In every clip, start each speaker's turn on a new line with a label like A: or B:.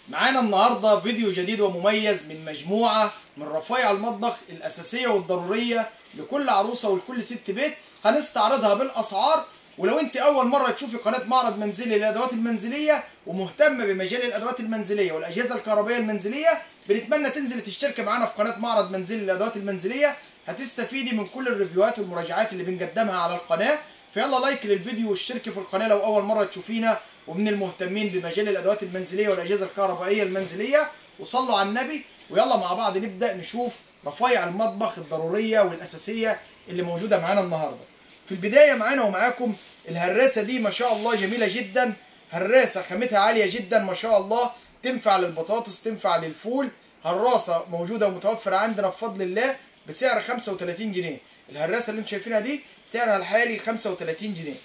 A: معانا النهارده فيديو جديد ومميز من مجموعه من رفايع المطبخ الاساسيه والضروريه لكل عروسه ولكل ست بيت هنستعرضها بالاسعار ولو انت اول مره تشوفي قناه معرض منزلي للادوات المنزليه ومهتمه بمجال الادوات المنزليه والاجهزه الكهربائيه المنزليه بنتمنى تنزلي تشتركي معانا في قناه معرض منزلي للادوات المنزليه هتستفيدي من كل الريفيوهات والمراجعات اللي بنقدمها على القناه فيلا لايك للفيديو واشتركي في القناه لو اول مره تشوفينا ومن المهتمين بمجال الادوات المنزليه والاجهزه الكهربائيه المنزليه وصلوا على النبي ويلا مع بعض نبدا نشوف رفايع المطبخ الضروريه والاساسيه اللي موجوده معانا النهارده في البدايه معانا ومعاكم الهراسه دي ما شاء الله جميله جدا هراسه خامتها عاليه جدا ما شاء الله تنفع للبطاطس تنفع للفول هراسه موجوده ومتوفره عندنا بفضل الله بسعر 35 جنيه الهراسه اللي انتم شايفينها دي سعرها الحالي 35 جنيه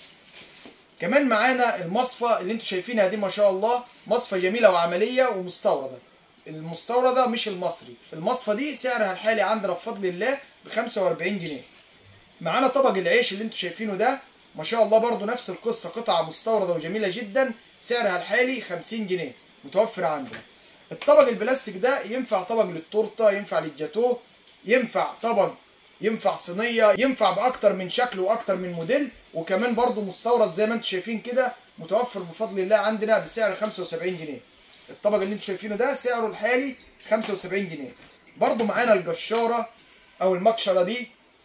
A: كمان معانا المصفى اللي انتم شايفينها دي ما شاء الله مصفى جميله وعمليه ومستورده المستورده مش المصري المصفى دي سعرها الحالي عندنا بفضل الله ب 45 جنيه معانا طبق العيش اللي انتم شايفينه ده ما شاء الله برضو نفس القصه قطعه مستورده وجميله جدا سعرها الحالي 50 جنيه متوفر عندنا الطبق البلاستيك ده ينفع طبق للتورته ينفع للجاتوه ينفع طبق ينفع صينيه ينفع باكتر من شكل واكتر من موديل وكمان برضو مستورد زي ما انتم شايفين كده متوفر بفضل الله عندنا بسعر 75 جنيه الطبق اللي انتم شايفينه ده سعره الحالي 75 جنيه برضو معانا الجشاره او المكشره دي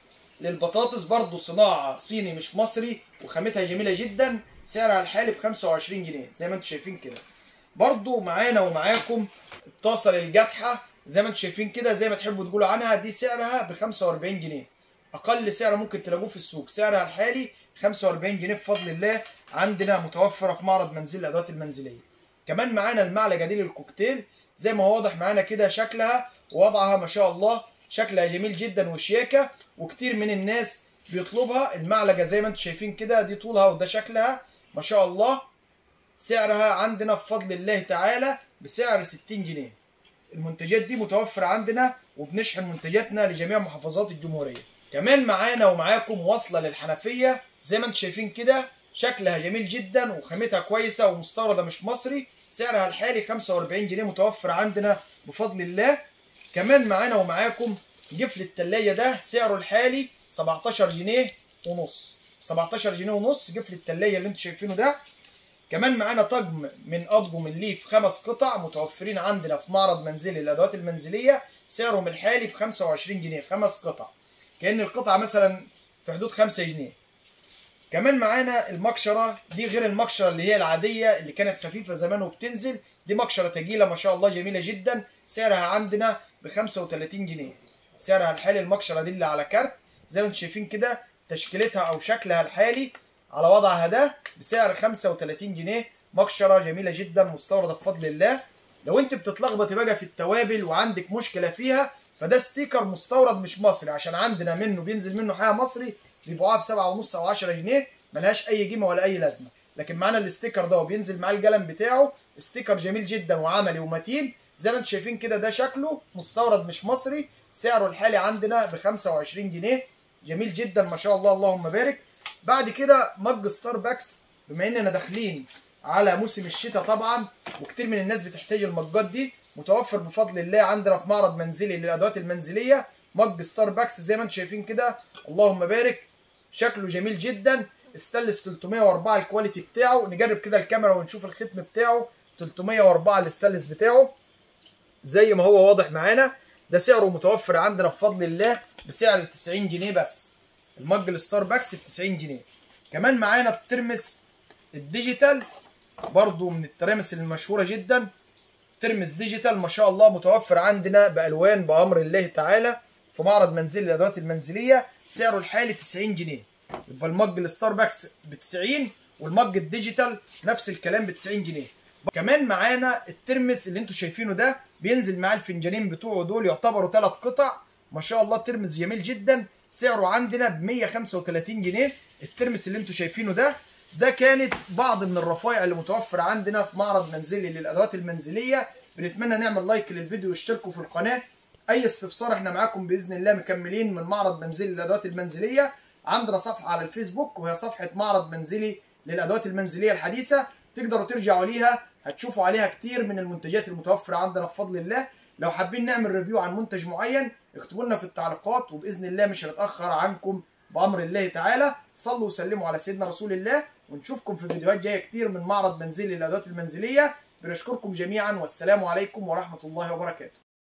A: للبطاطس برضو صناعه صيني مش مصري وخامتها جميله جدا سعرها الحالي ب 25 جنيه زي ما انتم شايفين كده برضو معانا ومعاكم الطاسه للجدحه زي ما انتم شايفين كده زي ما تحبوا تقولوا عنها دي سعرها ب 45 جنيه اقل سعر ممكن تلاقوه في السوق سعرها الحالي 45 جنيه بفضل الله عندنا متوفره في معرض منزل الادوات المنزليه كمان معانا المعلقه دي للكوكتيل زي ما هو واضح معانا كده شكلها ووضعها ما شاء الله شكلها جميل جدا وشياكه وكتير من الناس بيطلبها المعلقه زي ما انتم شايفين كده دي طولها وده شكلها ما شاء الله سعرها عندنا بفضل الله تعالى بسعر 60 جنيه المنتجات دي متوفرة عندنا وبنشحن منتجاتنا لجميع محافظات الجمهورية كمان معانا ومعاكم وصلة للحنفية زي ما انتم شايفين كده شكلها جميل جدا وخامتها كويسة ومستوردة مش مصري سعرها الحالي 45 جنيه متوفر عندنا بفضل الله كمان معانا ومعاكم جفل التلاجة ده سعره الحالي 17 جنيه ونص 17 جنيه ونص جفل التلاجة اللي انتم شايفينه ده كمان معانا طقم من اطقم الليف خمس قطع متوفرين عندنا في معرض منزلي للادوات المنزليه سعرهم الحالي ب 25 جنيه خمس قطع كان القطعه مثلا في حدود 5 جنيه كمان معانا المكشره دي غير المكشره اللي هي العاديه اللي كانت خفيفه زمان وبتنزل دي مكشره تجيله ما شاء الله جميله جدا سعرها عندنا ب 35 جنيه سعرها الحالي المكشره دي اللي على كارت زي ما انتم شايفين كده تشكيلتها او شكلها الحالي على وضعها ده بسعر 35 جنيه مقشره جميله جدا مستورده بفضل الله لو انت بتتلخبطي بقى في التوابل وعندك مشكله فيها فده ستيكر مستورد مش مصري عشان عندنا منه بينزل منه حاجه مصري بيبيعوها بسبعة ونص او 10 جنيه ملهاش اي قيمه ولا اي لازمه لكن معانا الاستيكر ده وبينزل معاه القلم بتاعه استيكر جميل جدا وعملي ومتين زي ما انتم شايفين كده ده شكله مستورد مش مصري سعره الحالي عندنا ب 25 جنيه جميل جدا ما شاء الله اللهم بارك بعد كده مج ستاربكس بما اننا داخلين على موسم الشتاء طبعا وكتير من الناس بتحتاج المجات دي متوفر بفضل الله عندنا في معرض منزلي للادوات المنزليه مج ستاربكس زي ما انتم شايفين كده اللهم بارك شكله جميل جدا استانلس 304 الكواليتي بتاعه نجرب كده الكاميرا ونشوف الختم بتاعه 304 الاستانلس بتاعه زي ما هو واضح معانا ده سعره متوفر عندنا بفضل الله بسعر 90 جنيه بس المج الستاربكس ب 90 جنيه كمان معانا الترمس الديجيتال برضو من الترامس المشهورة جدا ترمس ديجيتال ما شاء الله متوفر عندنا بألوان بأمر الله تعالى في معرض منزلي الأدوات المنزلية سعره الحالي 90 جنيه يبقى المج الستاربكس ب 90 والمج الديجيتال نفس الكلام ب 90 جنيه كمان معانا الترمس اللي انتوا شايفينه ده بينزل معاه الفنجانين بتوعه دول يعتبروا ثلاث قطع ما شاء الله ترمس جميل جدا سعره عندنا ب 135 جنيه الترمس اللي انتوا شايفينه ده ده كانت بعض من الرفايع اللي متوفرة عندنا في معرض منزلي للأدوات المنزلية بنتمنى نعمل لايك للفيديو واشتركوا في القناة أي استفسار احنا معاكم بإذن الله مكملين من معرض منزلي للأدوات المنزلية عندنا صفحة على الفيسبوك وهي صفحة معرض منزلي للأدوات المنزلية الحديثة تقدروا ترجعوا ليها هتشوفوا عليها كتير من المنتجات المتوفره عندنا بفضل الله لو حابين نعمل ريفيو عن منتج معين اكتبوا لنا في التعليقات وباذن الله مش هنتاخر عنكم بامر الله تعالى صلوا وسلموا على سيدنا رسول الله ونشوفكم في فيديوهات جايه كتير من معرض منزلي للادوات المنزليه بنشكركم جميعا والسلام عليكم ورحمه الله وبركاته